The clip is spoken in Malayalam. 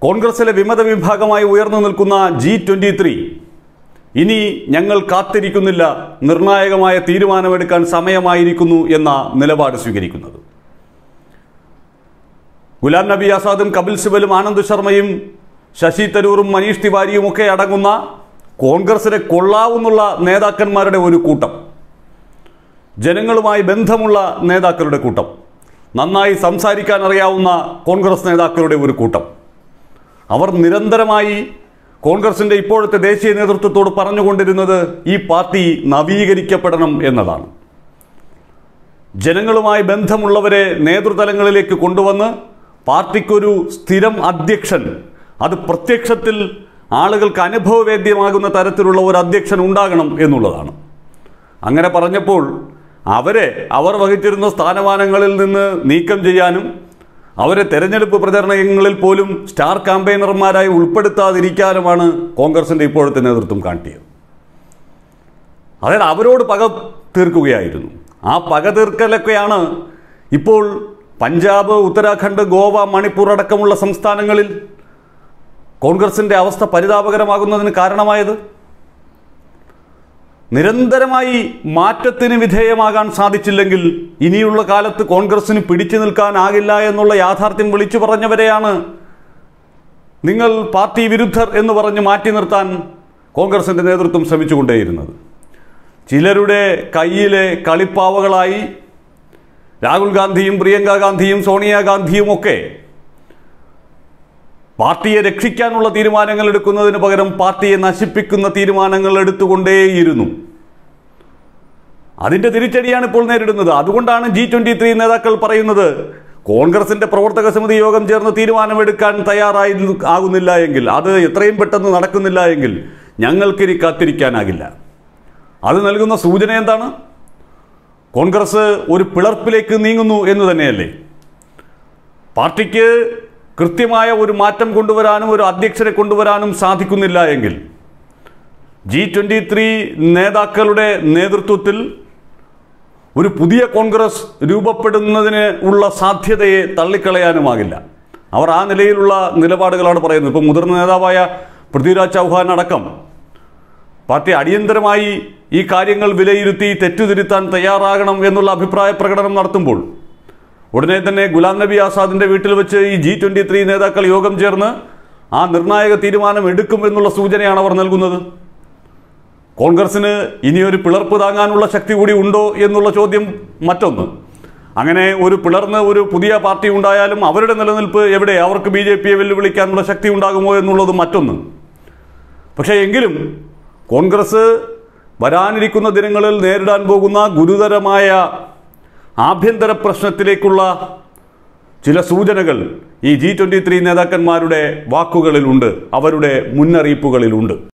കോൺഗ്രസിലെ വിമത വിഭാഗമായി ഉയർന്നു നിൽക്കുന്ന ജി ട്വൻ്റി ത്രീ ഇനി ഞങ്ങൾ കാത്തിരിക്കുന്നില്ല നിർണായകമായ തീരുമാനമെടുക്കാൻ സമയമായിരിക്കുന്നു എന്ന നിലപാട് സ്വീകരിക്കുന്നത് ഗുലാം നബി ആസാദും കപിൽ സിബലും ആനന്ദ് ശർമ്മയും ശശി തരൂറും മനീഷ് തിവാരിയും ഒക്കെ അടങ്ങുന്ന കോൺഗ്രസിനെ കൊള്ളാവുന്നുള്ള നേതാക്കന്മാരുടെ ഒരു കൂട്ടം ജനങ്ങളുമായി ബന്ധമുള്ള നേതാക്കളുടെ കൂട്ടം നന്നായി സംസാരിക്കാൻ അറിയാവുന്ന കോൺഗ്രസ് നേതാക്കളുടെ ഒരു കൂട്ടം അവർ നിരന്തരമായി കോൺഗ്രസിൻ്റെ ഇപ്പോഴത്തെ ദേശീയ നേതൃത്വത്തോട് പറഞ്ഞുകൊണ്ടിരുന്നത് ഈ പാർട്ടി നവീകരിക്കപ്പെടണം എന്നതാണ് ജനങ്ങളുമായി ബന്ധമുള്ളവരെ നേതൃതലങ്ങളിലേക്ക് കൊണ്ടുവന്ന് പാർട്ടിക്കൊരു സ്ഥിരം അധ്യക്ഷൻ അത് പ്രത്യക്ഷത്തിൽ ആളുകൾക്ക് അനുഭവവേദ്യമാകുന്ന തരത്തിലുള്ള ഒരു അധ്യക്ഷൻ ഉണ്ടാകണം എന്നുള്ളതാണ് അങ്ങനെ പറഞ്ഞപ്പോൾ അവരെ അവർ വഹിച്ചിരുന്ന സ്ഥാനമാനങ്ങളിൽ നിന്ന് നീക്കം ചെയ്യാനും അവരെ തെരഞ്ഞെടുപ്പ് പ്രചരണങ്ങളിൽ പോലും സ്റ്റാർ ക്യാമ്പയിനർമാരായി ഉൾപ്പെടുത്താതിരിക്കാനുമാണ് കോൺഗ്രസിൻ്റെ ഇപ്പോഴത്തെ നേതൃത്വം കാട്ടിയത് അതായത് അവരോട് പക തീർക്കുകയായിരുന്നു ആ പക തീർക്കലൊക്കെയാണ് ഇപ്പോൾ പഞ്ചാബ് ഉത്തരാഖണ്ഡ് ഗോവ മണിപ്പൂർ അടക്കമുള്ള സംസ്ഥാനങ്ങളിൽ കോൺഗ്രസിൻ്റെ അവസ്ഥ പരിതാപകരമാകുന്നതിന് കാരണമായത് നിരന്തരമായി മാറ്റത്തിന് വിധേയമാകാൻ സാധിച്ചില്ലെങ്കിൽ ഇനിയുള്ള കാലത്ത് കോൺഗ്രസിന് പിടിച്ചു നിൽക്കാനാകില്ല എന്നുള്ള യാഥാർത്ഥ്യം വിളിച്ചു പറഞ്ഞവരെയാണ് നിങ്ങൾ പാർട്ടി വിരുദ്ധർ എന്ന് പറഞ്ഞ് മാറ്റി നിർത്താൻ കോൺഗ്രസിൻ്റെ നേതൃത്വം ശ്രമിച്ചുകൊണ്ടേയിരുന്നത് ചിലരുടെ കയ്യിലെ കളിപ്പാവകളായി രാഹുൽ ഗാന്ധിയും പ്രിയങ്ക ഗാന്ധിയും സോണിയാഗാന്ധിയും ഒക്കെ പാർട്ടിയെ രക്ഷിക്കാനുള്ള തീരുമാനങ്ങൾ എടുക്കുന്നതിന് പകരം പാർട്ടിയെ നശിപ്പിക്കുന്ന തീരുമാനങ്ങൾ എടുത്തുകൊണ്ടേയിരുന്നു അതിൻ്റെ തിരിച്ചടിയാണ് ഇപ്പോൾ നേരിടുന്നത് അതുകൊണ്ടാണ് ജി ട്വൻ്റി ത്രീ നേതാക്കൾ പറയുന്നത് കോൺഗ്രസിൻ്റെ പ്രവർത്തക സമിതി യോഗം ചേർന്ന് തീരുമാനമെടുക്കാൻ തയ്യാറായി ആകുന്നില്ല എങ്കിൽ അത് എത്രയും പെട്ടെന്ന് നടക്കുന്നില്ല എങ്കിൽ ഞങ്ങൾക്കിനി കാത്തിരിക്കാനാകില്ല അത് നൽകുന്ന സൂചന എന്താണ് കോൺഗ്രസ് ഒരു പിളർപ്പിലേക്ക് നീങ്ങുന്നു എന്ന് തന്നെയല്ലേ പാർട്ടിക്ക് കൃത്യമായ ഒരു മാറ്റം കൊണ്ടുവരാനും ഒരു അധ്യക്ഷനെ കൊണ്ടുവരാനും സാധിക്കുന്നില്ല എങ്കിൽ ജി ട്വൻ്റി ത്രീ നേതാക്കളുടെ നേതൃത്വത്തിൽ ഒരു പുതിയ കോൺഗ്രസ് രൂപപ്പെടുന്നതിന് ഉള്ള സാധ്യതയെ തള്ളിക്കളയാനുമാകില്ല അവർ ആ നിലയിലുള്ള നിലപാടുകളാണ് പറയുന്നത് ഇപ്പോൾ മുതിർന്ന നേതാവായ പൃഥ്വിരാജ് ചൗഹാൻ അടക്കം പാർട്ടി അടിയന്തരമായി ഈ കാര്യങ്ങൾ വിലയിരുത്തി തെറ്റുതിരുത്താൻ തയ്യാറാകണം എന്നുള്ള അഭിപ്രായ പ്രകടനം നടത്തുമ്പോൾ ഉടനെ തന്നെ ഗുലാം നബി ആസാദിന്റെ വീട്ടിൽ വെച്ച് ഈ ജി ട്വൻ്റി ത്രീ നേതാക്കൾ യോഗം ചേർന്ന് ആ നിർണായക തീരുമാനം എടുക്കും എന്നുള്ള സൂചനയാണ് അവർ നൽകുന്നത് കോൺഗ്രസിന് ഇനിയൊരു പിളർപ്പ് താങ്ങാനുള്ള ശക്തി കൂടി ഉണ്ടോ എന്നുള്ള ചോദ്യം മറ്റൊന്ന് അങ്ങനെ ഒരു പിളർന്ന് ഒരു പുതിയ പാർട്ടി ഉണ്ടായാലും അവരുടെ നിലനിൽപ്പ് എവിടെ അവർക്ക് ബി ജെ പിയെ വെല്ലുവിളിക്കാനുള്ള ശക്തി ഉണ്ടാകുമോ എന്നുള്ളത് മറ്റൊന്ന് പക്ഷേ എങ്കിലും കോൺഗ്രസ് വരാനിരിക്കുന്ന ദിനങ്ങളിൽ നേരിടാൻ പോകുന്ന ഗുരുതരമായ ആഭ്യന്തര പ്രശ്നത്തിലേക്കുള്ള ചില സൂചനകൾ ഈ ജി ട്വൻ്റി ത്രീ നേതാക്കന്മാരുടെ വാക്കുകളിലുണ്ട് അവരുടെ മുന്നറിയിപ്പുകളിലുണ്ട്